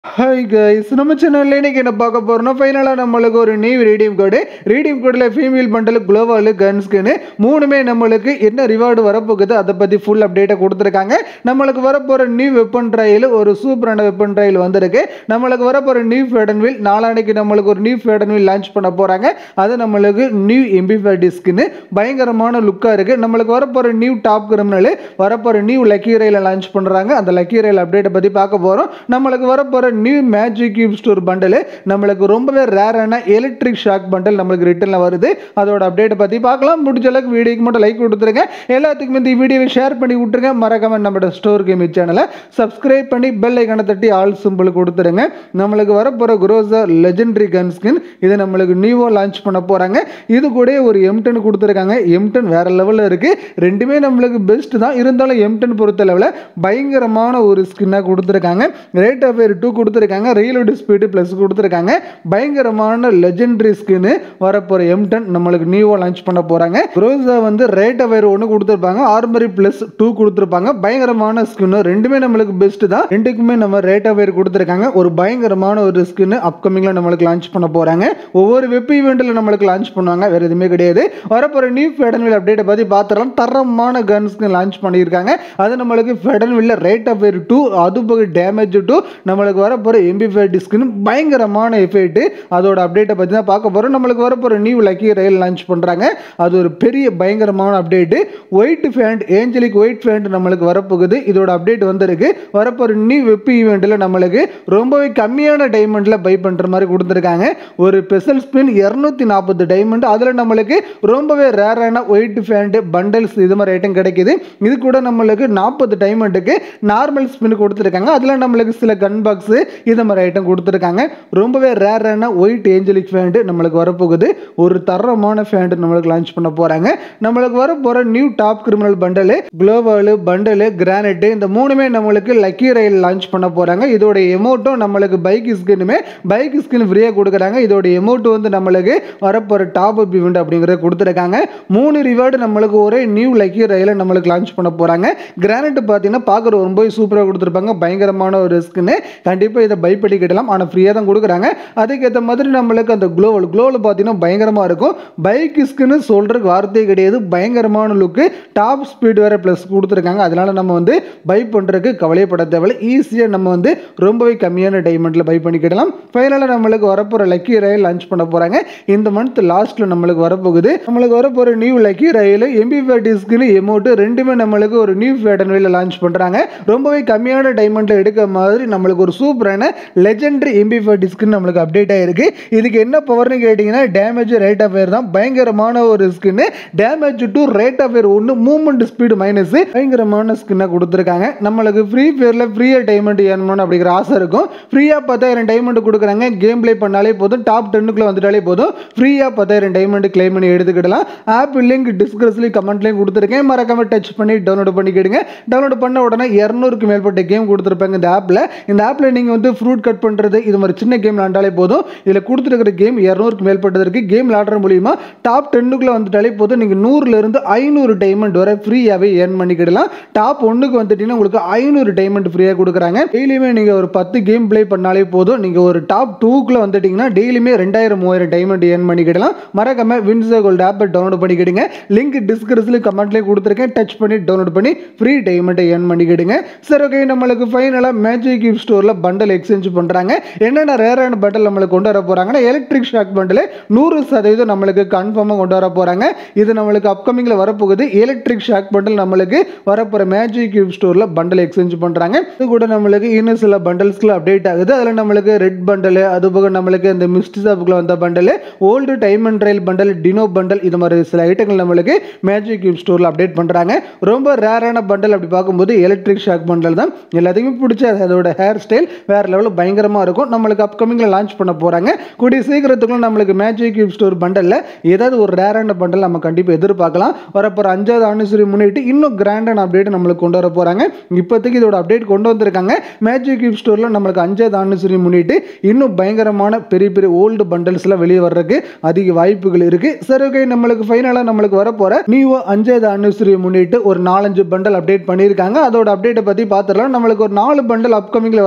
hi guys நம்ம சேனல்ல இன்னைக்கு என்ன பார்க்க போறோம்னா ஃபைனலாக நம்மளுக்கு ஒரு நியூ ரீடியம் கோடு ரீடியம் கோடில் ஃபீமேல் பண்டல் குளோவால் கன்ஸ்கின்னு மூணுமே நம்மளுக்கு என்ன ரிவார்டு வரப்போகுது அதை பற்றி ஃபுல் அப்டேட்டை கொடுத்துருக்காங்க நம்மளுக்கு வரப்போகிற நியூ வெப்பன் ட்ரையல் ஒரு சூப்பரான வெப்பன் ட்ரையல் வந்திருக்கு நம்மளுக்கு வரப்போகிற நியூ ஃபேடன் வீல் நாளானைக்கு நம்மளுக்கு ஒரு நியூ ஃபேடன் வீல் லான்ச் பண்ண போகிறாங்க அது நம்மளுக்கு நியூ எம்பிஃபை டிஸ்க்குன்னு பயங்கரமான லுக்காக இருக்குது நம்மளுக்கு வரப்போகிற நியூ டாப் கிரிமினல் வரப்போகிற நியூ லக்கி ரயிலை லான்ச் பண்ணுறாங்க அந்த லக்கி ரயில் அப்டேட்டை பற்றி பார்க்க போகிறோம் நம்மளுக்கு வரப்போகிற new magic cube store bundle நம்மளுக்கு ரொம்பவே ரேரான எலக்ட்ரிக் ஷாக் பண்டல் நம்மளுக்கு ரிட்டர்னில் வருது அதோட அப்டேட்டை பற்றி பார்க்கலாம் முடிஞ்ச அளவுக்கு வீடியோக்கு மட்டும் லைக் கொடுத்துருங்க எல்லாத்துக்குமே இந்த வீடியோவை ஷேர் பண்ணி விட்டுருங்க மறக்காம நம்மளோட ஸ்டோர் கேமி சேனலை சப்ஸ்கிரைப் பண்ணி பெல் ஐக்கனை தட்டி ஆல் சிம்பிள் கொடுத்துருங்க நம்மளுக்கு வரப்போகிற குரோசா லெஜெண்டரி கன் ஸ்கின் இது நம்மளுக்கு நியூவாக லான்ச் பண்ண போகிறாங்க இது கூட ஒரு எம் டென் கொடுத்துருக்காங்க எம் டென் வேறு லெவலில் இருக்குது ரெண்டுமே நம்மளுக்கு பெஸ்ட் தான் இருந்தாலும் எம் டென் பொறுத்த லெவலில் பயங்கரமான ஒரு ஸ்கின்னாக கொடுத்துருக்காங்க ரேட் ஆஃப் ஃபயர் டூ கொடுத்துருக்காங்க ரீலோடு ஸ்பீடு ப்ளஸ் கொடுத்துருக்காங்க பயங்கரமான லெஜெண்டரி ஸ்கின்னு வரப்போகிற எம் டென் நம்மளுக்கு நியூவாக லான்ச் பண்ண போகிறாங்க குரோசா வந்து ரேட் ஆஃப் ஃபயர் ஒன்று கொடுத்துருப்பாங்க ஆர்மரி ப்ளஸ் டூ கொடுத்துருப்பாங்க பயங்கரமான ஸ்கின்னு ரெண்டுமே நம்மளுக்கு பெஸ்ட் தான் ரெண்டுக்குமே நம்ம ரேட் ஆஃப் ஃபயர் கொடுத்துருக்காங்க ஒரு பயங்கரமான ஒரு ஸ்கின்னு அப்கமிங்கில் நம்மளுக்கு லான்ச் பண்ண போகிறாங்க ஒவ்வொரு வெப் ஈவெண்ட்டில் நம்மளுக்கு லான்ச் பண்ணுவாங்க வேறு எதுவுமே கிடையாது வரப்போகிற நியூ ஃபெடன்வில் அப்டேட்டை பற்றி பார்த்துடலாம் தரமான கன்ஸ்க்கு லான்ச் பண்ணியிருக்காங்க அது நம்மளுக்கு ஃபெடன்வில் ரேட் ஆஃப் ஃபயர் டூ அது போக டேமேஜ் டூ நம்மளுக்கு வரப்போகிற எம்பி ஃபைவ் டிஸ்க்குன்னு பயங்கரமான எஃபெக்ட் அதோட அப்டேட்டை பற்றி தான் பார்க்க போகிறோம் நம்மளுக்கு வரப்போகிற நியூ லக்கி ரயில் லான்ச் பண்ணுறாங்க அது ஒரு பெரிய பயங்கரமான update white pant angelic white pant நம்மளுக்கு வரப்போகுது இதோட அப்டேட் வந்திருக்கு வரப்போகிற நியூ வெப் ஈவெண்ட்டில் நம்மளுக்கு ரொம்பவே கம்மியான டைமண்டில் பை பண்ணுற மாதிரி கொடுத்துருக்காங்க ஒரு ஸ்பெஷல் ஸ்பின் இரநூத்தி நாற்பது டைமண்ட் அதில் நம்மளுக்கு ரொம்பவே ரேரான ஒயிட் ஃபேண்ட் பண்டல்ஸ் இது மாதிரி ஐட்டம் கிடைக்குது இது கூட நம்மளுக்கு நாற்பது டைமண்டுக்கு நார்மல் ஸ்பின் கொடுத்துருக்காங்க அதில் நம்மளுக்கு சில கன் பாக்ஸு இது மாதிரி ஐட்டம் கொடுத்துருக்காங்க ரொம்பவே ரேரான ஒயிட் ஏஞ்சலிக் ஃபேண்ட் நம்மளுக்கு வரப்போகுது ஒரு தரமான ஃபேண்ட் நம்மளுக்கு லான்ச் பண்ண போகிறாங்க நம்மளுக்கு வரப்போகிற new top criminal bundle global bundle granite இந்த மூணுமே நம்மளுக்கு லக்கி ரயில் லான்ச் பண்ண போகிறாங்க இதோட எமௌண்ட்டும் நம்மளுக்கு பைக் ஸ்கின்னுமே பைக் ஸ்கின் ஃப்ரீயாக கொடுக்குறாங்க இதோட எமௌண்ட் வந்து நம்மளுக்கு வரப்போகிற டாப் அப் இவெண்ட் அப்படிங்கிறத கொடுத்துருக்காங்க மூணு ரிவார்டு நம்மளுக்கு ஒரே நியூ லக்கி ரயிலை நம்மளுக்கு லான்ச் பண்ண போகிறாங்க கிரானைட் பார்த்தீங்கன்னா பார்க்குற ரொம்ப சூப்பராக கொடுத்துருப்பாங்க பயங்கரமான ஒரு ஸ்கின்னு கண்டிப்பாக இதை பை பண்ணி கிடலாம் ஆனால் ஃப்ரீயாக தான் கொடுக்குறாங்க அதுக்கேற்ற மாதிரி நம்மளுக்கு அந்த க்ளோவல் க்ளோவில் பார்த்தீங்கன்னா பயங்கரமாக இருக்கும் பைக் ஸ்கின்னு சொல்கிறதுக்கு வார்த்தையே கிடையாது பயங்கரமான லுக்கு டாப் ஸ்பீட் வேறு ப்ளஸ் கொடுத்துருக்காங்க அதனால் நம்ம வந்து பை பண்ணுறதுக்கு கவலைப்பட தேவையில்லை ஈஸியாக நம்ம வந்து ரொம்பவே கம்மியான டைமண்டில் பை பண்ணிக்கிடலாம் ஃபைனலாக நம்மளுக்கு வரப்போகிற லக்கி ரயில் லான்ச் பண்ண போகிறாங்க இந்த மந்த் லாஸ்ட்டில் நம்மளுக்கு வரப்போகுது நம்மளுக்கு வரப்போகிற new lucky royale MP five டிஸ்கின்னு எமௌண்ட்டு ரெண்டுமே நம்மளுக்கு ஒரு நியூ ஃபேடன் வேல லான்ச் பண்ணுறாங்க ரொம்பவே கம்மியான டைமண்டில் எடுக்க மாதிரி நம்மளுக்கு ஒரு சூப்பரான லெஜெண்டரி எம்பி ஃபைவ் டிஸ்கின்னு நம்மளுக்கு அப்டேட் ஆகிருக்கு இதுக்கு என்ன பவர்னு கேட்டிங்கன்னா டேமேஜ் ரேட் ஆஃப் ஃபயர் தான் பயங்கரமான ஒரு skin damage two rate of fire ஒன்று மூவ்மெண்ட் ஸ்பீடு மைனஸ் பயங்கரமான ஸ்கின்னாக கொடுத்துருக்காங்க நம்மளுக்கு ஃப்ரீ ஃபயரில் ஃப்ரீயாக டைமண்ட் ஏறணும் அப்படிங்கிற ஆசை இருக்கும் ஃப்ரீயாக பத்தாயிரம் டைமண்ட் கொடுக்குறாங்க கேம் ப்ளே பண்ணாலே போதும் டாப் டென்னுக்குள்ளே வந்துட்டாலே போதும் ஃப்ரீயாக பத்தாயிரம் டைமண்ட் கிளைம் பண்ணி எடுத்துக்கிடலாம் ஆப் லிங்க் டிஸ்கிரிப்ஷன்லையும் கமெண்ட்லையும் கொடுத்துருக்கேன் மறக்காம டச் பண்ணி டவுன்லோட் பண்ணிக்கிடுங்க டவுன்லோட் பண்ண உடனே இரநூறுக்கு மேற்பட்ட கேம் கொடுத்துருப்பாங்க இந்த ஆப்பில் இந்த ஆப்பில் நீங்கள் வந்து ஃப்ரூட் கட் பண்ணுறது இது மாதிரி சின்ன கேம் விளாண்டாலே போதும் இதில் கொடுத்துருக்கிற கேம் இரநூறுக்கு மேற்பட்டது இருக்குது கேம் விளாடுற மூலியமா டாப் டென்னுக்குள்ளே வந்துட்டாலே போதும் நீங்கள் நூறுலேருந்து ஐநூறு டைமண்ட் வரை ஃப்ரீயாகவே ஏர்ன் பண்ணிக்கிடலாம் டாப் ஒன்றுக்கு வந்துட்டீங்கன்னா உங்களுக்கு ஐநூறு டைமண்ட் ஃப்ரீயாக கொடுக்குறாங்க டெய்லியுமே நீங்கள் ஒரு பத்து கேம் ப்ளே பண்ணாலே போதும் நீங்கள் ஒரு டாப் டூக்குள்ளே வந்துட்டீங்கன்னா டெய்லியுமே ரெண்டாயிரம் மூவாயிரம் டைமண்ட் ஏர்ன் பண்ணிக்கிடலாம் மறக்காம வின்சோ கோல்டு ஆப்பை டவுன்லோட் பண்ணிக்கிடுங்க லிங்க் டிஸ்கிரிப்ஷனில் கமெண்ட்லேயே கொடுத்துருக்கேன் டச் பண்ணி டவுன்லோட் பண்ணி ஃப்ரீ டைமண்ட்டை ஏர்ன் பண்ணிக்கிடுங்க சரி ஓகே நம்மளுக்கு ஃபைனலாக மேஜிக் கிஃப்ட் ஸ்டோரில் பண்டல் எக்ஸ்சேஞ்ச் பண்ணுறாங்க என்னென்ன ரேரான பண்டல் நம்மளுக்கு கொண்டு வர போகிறாங்கன்னா எலக்ட்ரிக் ஷாக் பண்டல் நூறு சதவீதம் நம்மளுக்கு கன்ஃபார்மாக கொண்டு வர போகிறாங்க இது நம்மளுக்கு அப்கமிங்கில் வரப்போகுது எலக்ட்ரிக் ஷாக் பண்டல் நம்மளுக்கு வரப்போகிற மேஜிக் கிஃப்ட் ஸ்டோரில் பண்டல் எக்ஸ்சேஞ்ச் பண்ணுறாங்க இது கூட நம்மளுக்கு இன்னும் சில பண்டல்ஸ்க்குள்ள அப்டேட் ஆகுது அதில் நம்மளுக்கு ரெட் பண்டல் அது போக நம்மளுக்கு இந்த மிஸ்ட் ஷாப்புக்குள்ள வந்த bundle old time and royale bundle dino bundle இது மாதிரி சில ஐட்டங்கள் நம்மளுக்கு மேஜிக் கிஃப்ட் ஸ்டோரில் அப்டேட் பண்ணுறாங்க ரொம்ப ரேரான பண்டல் அப்படி பார்க்கும்போது எலக்ட்ரிக் ஷாக் பண்டல் தான் எல்லாத்துக்குமே பிடிச்ச அதோட ஹேர் ஸ்டைல் வேறு லெவலில் பயங்கரமாக இருக்கும் நம்மளுக்கு அப்கமிங்கில் லான்ச் பண்ண போகிறாங்க கூடிய சீக்கிரத்துக்குள்ள நம்மளுக்கு மேஜிக் கிஃப்ட் ஸ்டோர் பண்டலில் ஏதாவது ஒரு ரேரான பண்டல் நம்ம கண்டிப்பாக எதிர்பார்க்கலாம் வரப்போகிற அஞ்சாவது ஆனிவர்சரி முன்னிட்டு இன்னும் கிராண்டான அப்டேட் நம்மளுக்கு கொண்டு வர போகிறாங்க இப்போதைக்கு இதோட அப்டேட் கொண்டு வந்திருக்காங்க மேஜிக் கிஃப்ட் ஸ்டோரில் நம்மளுக்கு அஞ்சாவது ஆனிவர்சரி முன்னிட்டு இன்னும் பயங்கரமான பெரிய பெரிய ஓல்டு பண்டல்ஸ்லாம் வெளியே வர்றதுக்கு அதிக வாய்ப்புகள் இருக்குது சரி ஓகே நம்மளுக்கு ஃபைனலாக நம்மளுக்கு வரப்போகிற நியூ அஞ்சாவது ஆனிவர்சரி முன்னிட்டு ஒரு நாலஞ்சு பண்டல் அப்டேட் பண்ணியிருக்காங்க அதோட அப்டேட்டை பற்றி பார்த்துடலாம் நம்மளுக்கு ஒரு நாலு பண்டல் அப்கமிங்கில் வரப்போகுது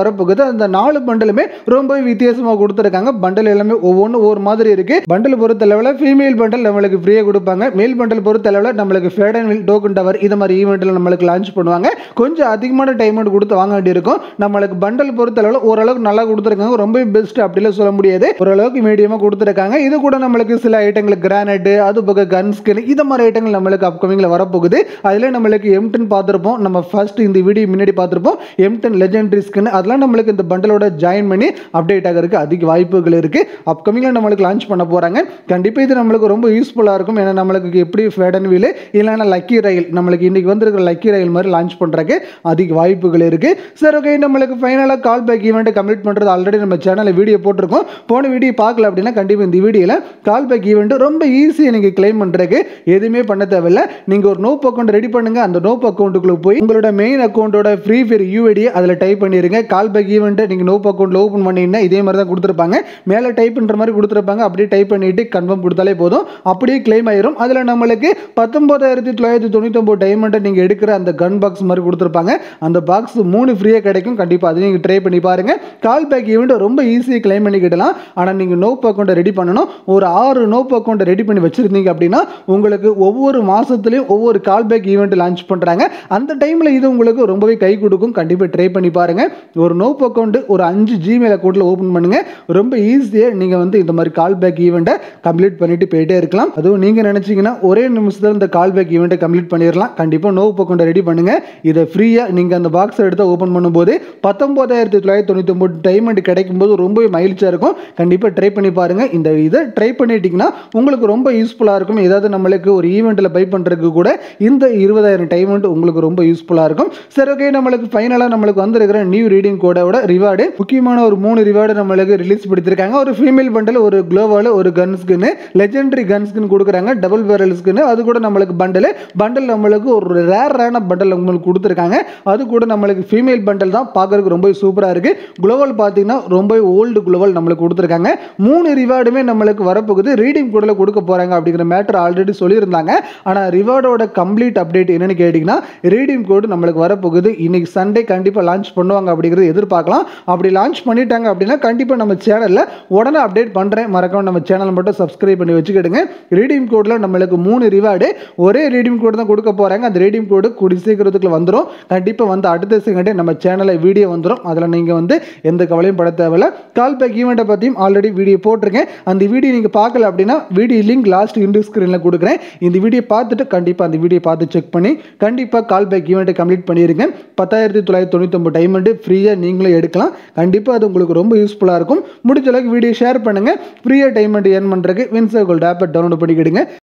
அந்த நாலு பண்டலுமே ரொம்ப வித்தியாசமாக கொடுத்துருக்காங்க பண்டல் எல்லாமே ஒவ்வொன்றும் ஒவ்வொரு மாதிரி இருக்கு பண்டல் பொறுத்த லெவலில் ஃபீமேல் பண்டல் நம்மளுக்கு ஃப்ரீயாக கொடுப்பாங்க மேல் பண்டல் பொறுத்த லெவலில் நம்மளுக்கு faded wheel token tower இது மாதிரி ஈவெண்ட்டில் நம்மளுக்கு லான்ச் பண்ணுவாங்க கொஞ்சம் அதிகமான டைம் கொடுத்து வாங்க வேண்டியிருக்கும் நம்மளுக்கு பண்டல் பொறுத்த அளவில் ஓரளவுக்கு நல்லா கொடுத்துருக்காங்க ரொம்ப பெஸ்ட் அப்படிலாம் சொல்ல முடியாது ஓரளவுக்கு மீடியமாக கொடுத்துருக்காங்க இது கூட நம்மளுக்கு சில ஐட்டங்கள் கிரானைட் அது போக கன் ஸ்கின் இது மாதிரி ஐட்டங்கள் நம்மளுக்கு அப்கமிங்கில் வரப்போகுது அதில் நம்மளுக்கு எம் டென் பார்த்துருப்போம் நம்ம ஃபர்ஸ்ட் இந்த வீடியோ முன்னாடி பார்த்துருப்போம் எம் டென் லெஜெண்டரி ஸ்கின் அதெல்லாம் நம்மளுக்கு இந்த பண்டலோட ஜாயின் பண்ணி அப்டேட் ஆகிறதுக்கு அதிக வாய்ப்புகள் இருக்குது அப்கமிங்கில் நம்மளுக்கு லான்ச் பண்ண போகிறாங்க கண்டிப்பாக இது நம்மளுக்கு ரொம்ப யூஸ்ஃபுல்லாக இருக்கும் ஏன்னா நம்மளுக்கு எப்படி ஃபேடன் வீல் இல்லைன்னா லக்கி ரயில் நம்மளுக்கு இன்றைக்கி வந்திருக்கிற லக்கி ரயில் மாதிரி லான்ச் பண்ணுறதுக்கு அதிக வாய்ப்புகள் இருக்குது சரி ஓகே நம்மளுக்கு ஃபைனலாக கால் பேக் ஈவெண்ட்டை கம்ப்ளீட் பண்ணுறது ஆல்ரெடி நம்ம சேனலில் வீடியோ போட்டிருக்கோம் போன வீடியோ பார்க்கல அப்படின்னா கண்டிப்பாக இந்த வீடியோவில் கால் பேக் ஈவெண்ட் ரொம்ப ஈஸியாக நீங்கள் கிளைம் பண்ணுறதுக்கு எதுவுமே பண்ண தேவையில்ல நீங்கள் ஒரு நோப் அக்கௌண்ட் ரெடி பண்ணுங்க அந்த நோப் அக்கௌண்ட்டுக்குள்ளே போய் உங்களோட மெயின் அக்கௌண்ட்டோட ஃப்ரீ ஃபயர் யூஐடியை அதில் டைப் பண்ணிடுங்க கால் பேக் ஈவெண்ட்டை நீங்கள் நோப் அக்கௌண்ட்டில் ஓப்பன் பண்ணிங்கன்னா இதே மாதிரி தான் கொடுத்துருப்பாங்க மேலே டைப் பண்ணுற மாதிரி கொடுத்துருப்பாங்க அப்படியே டைப் பண்ணிட்டு கன்ஃபார்ம் கொடுத்தாலே போதும் அப்படியே கிளைம் ஆயிரும் அதில் நம்மளுக்கு பத்தொன்பதாயிரத்தி தொள்ளாயிரத்தி தொண்ணூத்தொம்பது டைமண்டை நீங்கள் எடுக்கிற அந்த கன் பாக்ஸ் மாதிரி கொடுத்துருப்பாங்க அந்த பாக்ஸ் மூணு ஃப்ரீயாக கிடைக்கும் கண்டிப்பாக அதை நீங்கள் ட்ரை பண்ணி பாருங்கள் கால் பேக் ஈவெண்ட் ரொம்ப ஈஸியாக கிளைம் பண்ணிக்கிடலாம் ஆனால் நீங்கள் நோப் அக்கௌண்ட்டை ரெடி பண்ணணும் ஒரு ஆறு நோப் அக்கௌண்ட்டை ரெடி பண்ணி வச்சுருந்தீங்க அப்படின்னா உங்களுக்கு ஒவ்வொரு மாதத்துலையும் ஒவ்வொரு கால் பேக் ஈவெண்ட் லான்ச் பண்ணுறாங்க அந்த டைமில் இது உங்களுக்கு ரொம்பவே கை கொடுக்கும் கண்டிப்பாக ட்ரை பண்ணி பாருங்கள் ஒரு நோப் அக்கௌண்ட் ஒரு அஞ்சு ஜிமெயில் அக்கௌண்ட்டில் ஓப்பன் பண்ணுங்கள் ரொம்ப ஈஸியாக நீங்கள் வந்து இந்த மாதிரி கால் பேக் ஈவெண்ட்டை கம்ப்ளீட் பண்ணிட்டு போயிட்டே இருக்கலாம் அதுவும் நீங்கள் நினச்சிங்கன்னா ஒரே நிமிஷத்தில் இந்த கால் பேக் ஈவெண்ட்டை கம்ப்ளீட் பண்ணிடலாம் கண்டிப்பாக நோப் அக்கௌண்ட்டை ரெடி பண்ணுங்கள் இதை ஃப்ரீயாக நீங்கள் அந்த பாக்ஸை எடுத்து ஓப்பன் பண்ணும்போது பத்தொம்போதாயிரத்தி தொள்ளாயிரத்தி தொண்ணூற்றி ஒம்பது டைமண்ட் கிடைக்கும்போது ரொம்பவே மகிழ்ச்சியாக இருக்கும் கண்டிப்பாக ட்ரை பண்ணி பாருங்கள் இந்த இதை ட்ரை பண்ணிட்டீங்கன்னா உங்களுக்கு ரொம்ப யூஸ்ஃபுல்லாக இருக்கும் ஏதாவது நம்மளுக்கு ஒரு ஈவெண்ட்டில் பை பண்ணுறதுக்கு கூட இந்த இருபதாயிரம் டைமண்ட் உங்களுக்கு ரொம்ப யூஸ்ஃபுல்லாக இருக்கும் சரி ஓகே நம்மளுக்கு ஃபைனலாக நம்மளுக்கு வந்திருக்கிற நியூ ரீடிங் கோடோட ரிவார்டு முக்கியமான ஒரு மூணு ரிவார்டு நம்மளுக்கு ரிலீஸ் படுத்திருக்காங்க ஒரு ஃபீமேல் பண்டல் ஒரு க்ளோவால் ஒரு gun skin legendary gun skin கொடுக்குறாங்க டபுள் பேரல் ஸ்கின் அது கூட நம்மளுக்கு பண்டல் பண்டல் நம்மளுக்கு ஒரு ரேரான பண்டல் உங்களுக்கு கொடுத்துருக்காங்க அது கூட நம்மளுக்கு ஃபீமேல் பண்டல் தான் பார்க்கறதுக்கு ரொம்ப சூப்பராக இருக்குது குளோவல் பார்த்தீங்கன்னா ரொம்ப ஓல்டு குளோவல் நம்மளுக்கு கொடுத்துருக்காங்க மூணு ரிவார்டுமே நம்மளுக்கு வரப்போகுது ரீடிங் கோடில் கொடுக்க போகிறாங்க அப்படிங்கிற மேட்டர் ஆல்ரெடி சொல்லியிருந்தாங்க ஆனால் ரிவார்டோட கம்ப்ளீட் அப்டேட் என்னன்னு கேட்டிங்கன்னா ரீடிங் கோடு நம்மளுக்கு வரப்போகுது இன்னைக்கு சண்டே கண்டிப்பாக லான்ச் பண்ணுவாங்க அப்படிங்கிறது எதிர்பார்க்கலாம் அப்படி லான்ச் பண்ணிட்டாங்க அப்படின்னா கண்டிப்பாக நம்ம சேனலில் உடனே அப்டேட் பண்ணுறேன் மறக்காம நம்ம சேனலை மட்டும் சப்ஸ்கிரைப் பண்ணி வச்சுக்கிடுங்க ரீடிங் கோடில் நம்மளுக்கு மூணு ரிவார்டு ஒரே ரீடிங் கோடு தான் கொடுக்க போகிறாங்க அந்த ரீடிங் கோடு கூடி சீக்கிரத்துக்குள்ள வந்துடும் கண்டிப்பாக வந்து அடுத்த செகண்டே நம்ம சேனலில் வீடியோ வந்துடும் அதில் நீங்கள் வந்து எந்த கவலையும் பட தேவையில்ல கால் பேக் ஈவெண்ட்டை பற்றியும் ஆல்ரெடி வீடியோ போட்டிருக்கேன் அந்த வீடியோ நீங்கள் பார்க்கல அப்படின்னா வீடியோ லிங்க் லாஸ்ட் இண்டு ஸ்க்ரீனில் கொடுக்குறேன் இந்த வீடியோ பார்த்துட்டு கண்டிப்பாக அந்த வீடியோ பார்த்து செக் பண்ணி கண்டிப்பாக கால் பேக் ஈவெண்ட்டை கம்ப்ளீட் பண்ணிடுங்க பத்தாயிரத்தி தொள்ளாயிரத்தி தொண்ணூத்தொம்பது டைமண்டு ஃப்ரீயாக நீங்களும் எடுக்கலாம் கண்டிப்பாக அது உங்களுக்கு ரொம்ப யூஸ்ஃபுல்லாக இருக்கும் முடிஞ்ச அளவுக்கு வீடியோ ஷேர் பண்ணுங்கள் ஃப்ரீயாக டைமண்ட் ஏர்ன் பண்ணுறதுக்கு வின்சர் கோல்ட் ஆப்பை டவுன்லோட் பண்ணிக்கிடுங்க